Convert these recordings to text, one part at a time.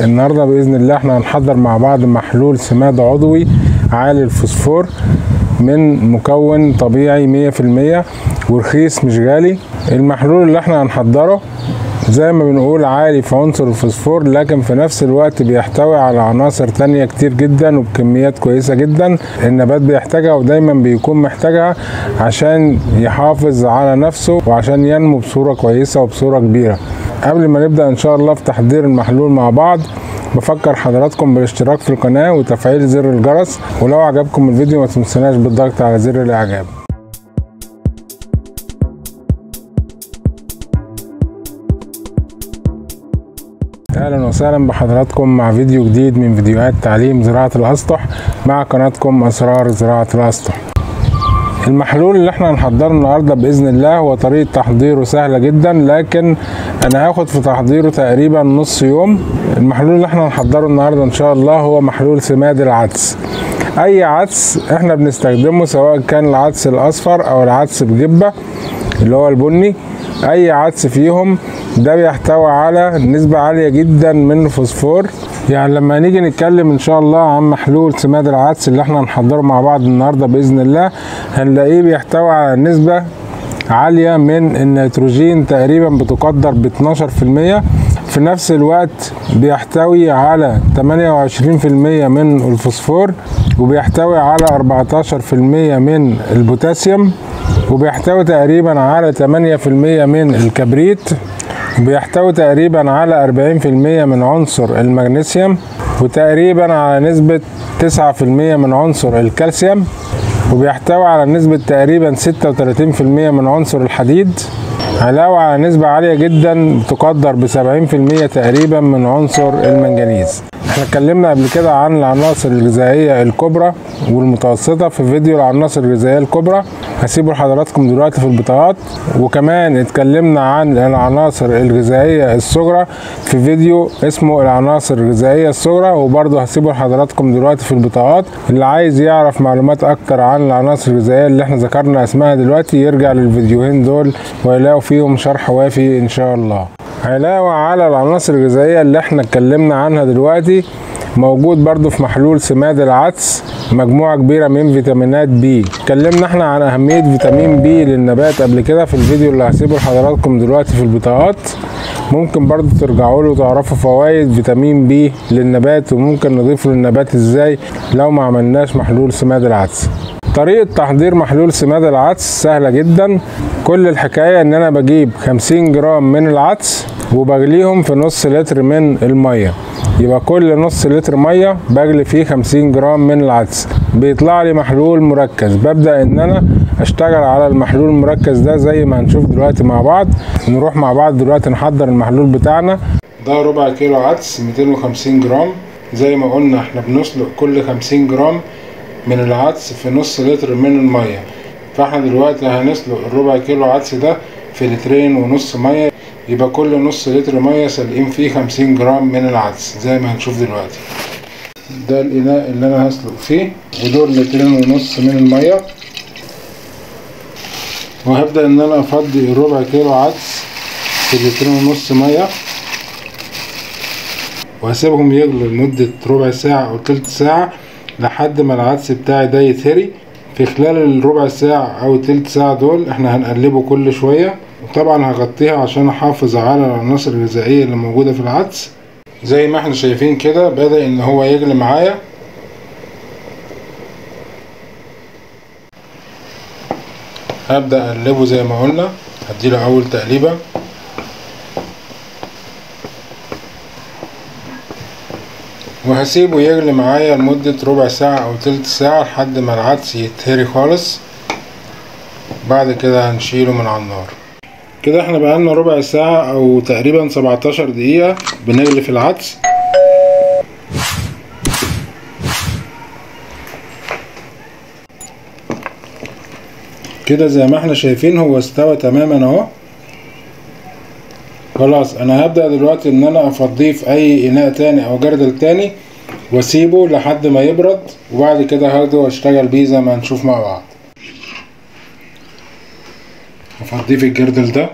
النهارده باذن الله احنا هنحضر مع بعض محلول سماد عضوي عالي الفوسفور من مكون طبيعي 100% ورخيص مش غالي المحلول اللي احنا هنحضره زي ما بنقول عالي في عنصر الفوسفور لكن في نفس الوقت بيحتوي على عناصر تانية كتير جدا وبكميات كويسة جدا النبات بيحتاجها ودايما بيكون محتاجها عشان يحافظ على نفسه وعشان ينمو بصورة كويسة وبصورة كبيرة قبل ما نبدأ ان شاء الله في تحضير المحلول مع بعض بفكر حضراتكم بالاشتراك في القناة وتفعيل زر الجرس ولو عجبكم الفيديو ما تنسوناش بالضغط على زر الاعجاب اهلا وسهلا بحضراتكم مع فيديو جديد من فيديوهات تعليم زراعة الاسطح مع قناتكم اسرار زراعة الاسطح المحلول اللي احنا هنحضره النهارده باذن الله هو طريقه تحضيره سهله جدا لكن انا هاخد في تحضيره تقريبا نص يوم المحلول اللي احنا هنحضره النهارده ان شاء الله هو محلول سماد العدس اي عدس احنا بنستخدمه سواء كان العدس الاصفر او العدس بجبه اللي هو البني اي عدس فيهم ده بيحتوي على نسبة عالية جدا من الفوسفور يعني لما نيجي نتكلم ان شاء الله عن محلول سماد العدس اللي احنا هنحضره مع بعض النهارده باذن الله هنلاقيه بيحتوي على نسبة عالية من النيتروجين تقريبا بتقدر ب 12% في نفس الوقت بيحتوي على 28% من الفوسفور وبيحتوي على 14% من البوتاسيوم وبيحتوي تقريبا على 8% من الكبريت بيحتوي تقريبا على 40% من عنصر المغنيسيوم وتقريبا على نسبة 9% من عنصر الكالسيوم وبيحتوي على نسبة تقريبا 36% من عنصر الحديد علاوة على نسبة عالية جدا تقدر ب 70% تقريبا من عنصر المنجنيز احنا اتكلمنا قبل كده عن العناصر الغذائية الكبرى والمتوسطة في فيديو العناصر الغذائية الكبرى هسيبه لحضراتكم دلوقتي في البطاقات وكمان اتكلمنا عن العناصر الغذائية الصغرى في فيديو اسمه العناصر الغذائية الصغرى وبرضه هسيبه لحضراتكم دلوقتي في البطاقات اللي عايز يعرف معلومات اكتر عن العناصر الغذائية اللي احنا ذكرنا اسمها دلوقتي يرجع للفيديوهين دول ويلاقوا فيهم شرح وافي ان شاء الله علاوة على العناصر الغذائية اللي احنا اتكلمنا عنها دلوقتي موجود برضو في محلول سماد العدس مجموعة كبيرة من فيتامينات بي اتكلمنا احنا عن اهمية فيتامين بي للنبات قبل كده في الفيديو اللي هسيبه لحضراتكم دلوقتي في البطاقات ممكن برضو ترجعوا له وتعرفوا فوائد فيتامين بي للنبات وممكن نضيفه للنبات ازاي لو ما عملناش محلول سماد العدس طريقة تحضير محلول سماد العدس سهلة جدا كل الحكاية ان انا بجيب 50 جرام من العدس وبغليهم في نص لتر من المية يبقى كل نص لتر مية بغلي فيه 50 جرام من العدس بيطلع لي محلول مركز ببدأ ان انا اشتغل على المحلول المركز ده زي ما هنشوف دلوقتي مع بعض نروح مع بعض دلوقتي نحضر المحلول بتاعنا ده ربع كيلو عدس 250 جرام زي ما قلنا احنا بنسلق كل 50 جرام من العدس في نص لتر من المية فاحنا دلوقتي هنسلق الربع كيلو عدس ده في لترين ونص مية يبقى كل نص لتر مية سالقين فيه خمسين جرام من العدس زي ما هنشوف دلوقتي ده الإناء اللي أنا هسلق فيه ودول لترين ونص من المية وهبدأ إن أنا أفضي الربع كيلو عدس في لترين ونص مية وهسيبهم يغلوا لمدة ربع ساعة أو تلت ساعة لحد ما العدس بتاعي ده يتهري في خلال الربع ساعة أو تلت ساعة دول احنا هنقلبه كل شوية وطبعا هغطيها عشان احافظ على العناصر الغذائية اللي موجودة في العدس زي ما احنا شايفين كده بدأ ان هو يغلي معايا هبدأ اقلبه زي ما قلنا هديله اول تقليبة وهسيبه يغلي معايا لمدة ربع ساعة أو تلت ساعة لحد ما العدس يتهري خالص بعد كده هنشيله من على النار كده احنا بقالنا ربع ساعة أو تقريبا سبعتاشر دقيقة بنغلي في العدس كده زي ما احنا شايفين هو استوى تماما اهو خلاص انا هبدأ دلوقتي ان انا افضيه في اي اناء تاني او جردل تاني واسيبه لحد ما يبرد وبعد كده هاخده واشتغل بيه زي ما هنشوف مع بعض هفضيه في الجردل ده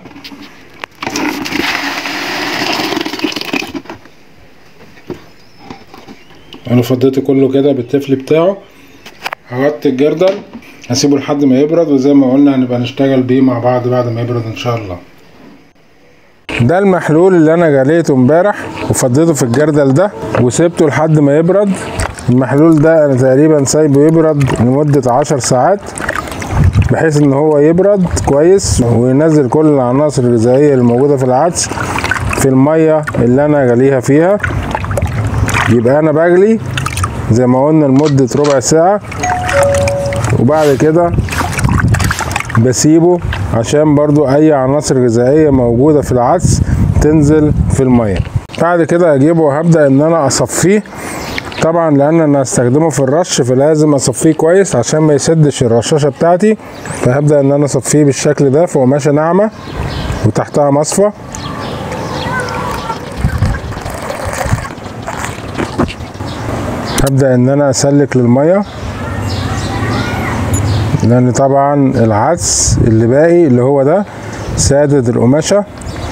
انا فضيته كله كده بالتفل بتاعه هغطي الجردل هسيبه لحد ما يبرد وزي ما قلنا هنبقى نشتغل بيه مع بعض بعد ما يبرد ان شاء الله ده المحلول اللي انا جليته امبارح وفضيته في الجردل ده وسبته لحد ما يبرد المحلول ده انا تقريبا سايبه يبرد لمدة عشر ساعات بحيث ان هو يبرد كويس وينزل كل العناصر الغذائية الموجودة في العدس في المية اللي انا جاليها فيها يبقى انا بجلي زي ما قلنا لمدة ربع ساعة وبعد كده بسيبه عشان برضو اي عناصر غذائية موجودة في العدس تنزل في المية بعد كده اجيبه وهبدأ ان انا اصفيه طبعا لان انا هستخدمه في الرش فلازم اصفيه كويس عشان ما يسدش الرشاشة بتاعتي فهبدأ ان انا اصفيه بالشكل ده في قماشة ناعمة وتحتها مصفى هبدأ ان انا اسلك للمية لان طبعا العدس اللي باقي اللي هو ده سادد القماشة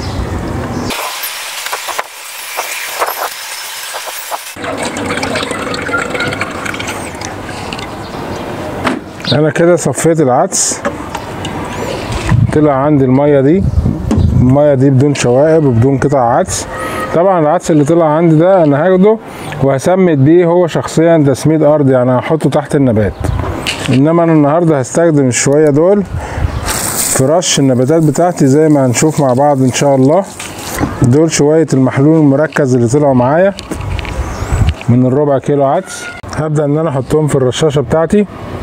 انا كده صفيت العدس طلع عندي المية دي المية دي بدون شوائب وبدون قطع عدس طبعا العدس اللي طلع عندي ده انا هاخده وهسمد بيه هو شخصيا تسميد ارضي يعني هحطه تحت النبات انما انا النهارده هستخدم الشويه دول في رش النباتات بتاعتي زي ما هنشوف مع بعض ان شاء الله دول شويه المحلول المركز اللي طلعوا معايا من الربع كيلو عدس هبدا ان انا احطهم في الرشاشه بتاعتي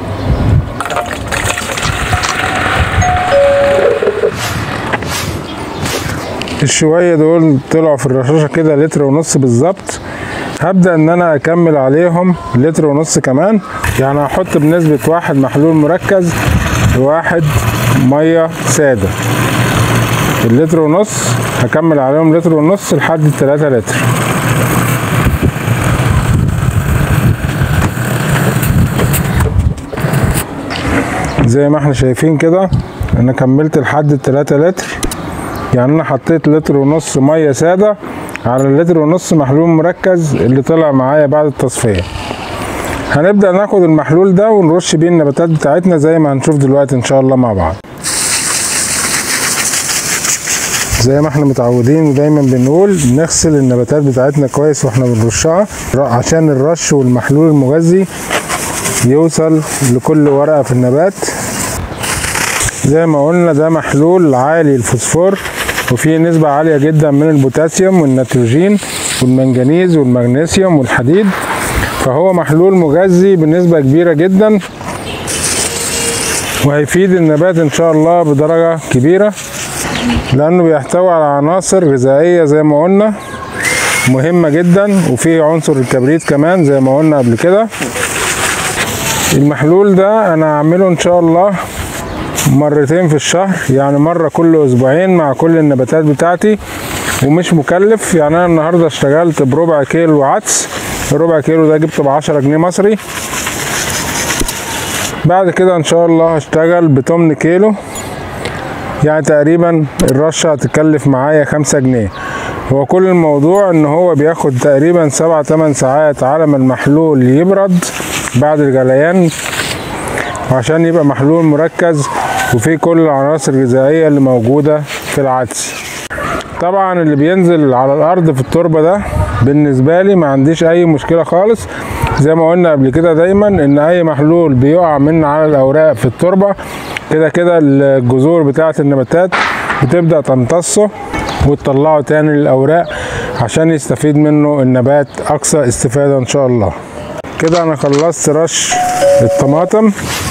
الشويه دول طلعوا في الرشاشه كده لتر ونص بالظبط هبدا ان انا اكمل عليهم لتر ونص كمان يعني هحط بنسبه واحد محلول مركز لواحد ميه ساده اللتر ونص هكمل عليهم لتر ونص لحد التلاتة لتر زي ما احنا شايفين كده انا كملت لحد التلاتة لتر يعني انا حطيت لتر ونص ميه ساده على اللتر ونص محلول مركز اللي طلع معايا بعد التصفيه هنبدا ناخد المحلول ده ونرش بيه النباتات بتاعتنا زي ما هنشوف دلوقتي ان شاء الله مع بعض زي ما احنا متعودين ودايما بنقول نغسل النباتات بتاعتنا كويس واحنا بنرشها عشان الرش والمحلول المغذي يوصل لكل ورقه في النبات زي ما قلنا ده محلول عالي الفوسفور وفيه نسبة عالية جدا من البوتاسيوم والنيتروجين والمنجنيز والمغنيسيوم والحديد فهو محلول مغذي بنسبة كبيرة جدا وهيفيد النبات ان شاء الله بدرجة كبيرة لانه بيحتوي على عناصر غذائية زي ما قلنا مهمة جدا وفيه عنصر الكبريت كمان زي ما قلنا قبل كده المحلول ده انا هعمله ان شاء الله مرتين في الشهر يعني مرة كل اسبوعين مع كل النباتات بتاعتي ومش مكلف يعني انا النهاردة اشتغلت بربع كيلو عدس الربع كيلو ده جبته بعشرة جنيه مصري بعد كده ان شاء الله هشتغل بتمن كيلو يعني تقريبا الرشة هتكلف معايا خمسة جنيه هو كل الموضوع ان هو بياخد تقريبا سبعة تمن ساعات على ما المحلول يبرد بعد الجليان عشان يبقى محلول مركز وفيه كل العناصر الغذائية اللي موجودة في العدس طبعا اللي بينزل على الارض في التربة ده بالنسبة لي ما عنديش اي مشكلة خالص زي ما قلنا قبل كده دايما ان اي محلول بيقع من على الاوراق في التربة كده كده الجذور بتاعة النباتات بتبدأ تمتصه وتطلعه تاني للاوراق عشان يستفيد منه النبات اقصى استفادة ان شاء الله كده انا خلصت رش الطماطم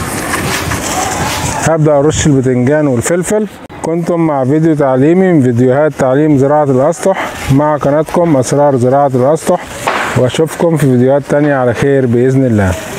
هبدأ ارش البتنجان والفلفل كنتم مع فيديو تعليمي من فيديوهات تعليم زراعة الأسطح مع قناتكم أسرار زراعة الأسطح وأشوفكم في فيديوهات تانية على خير بإذن الله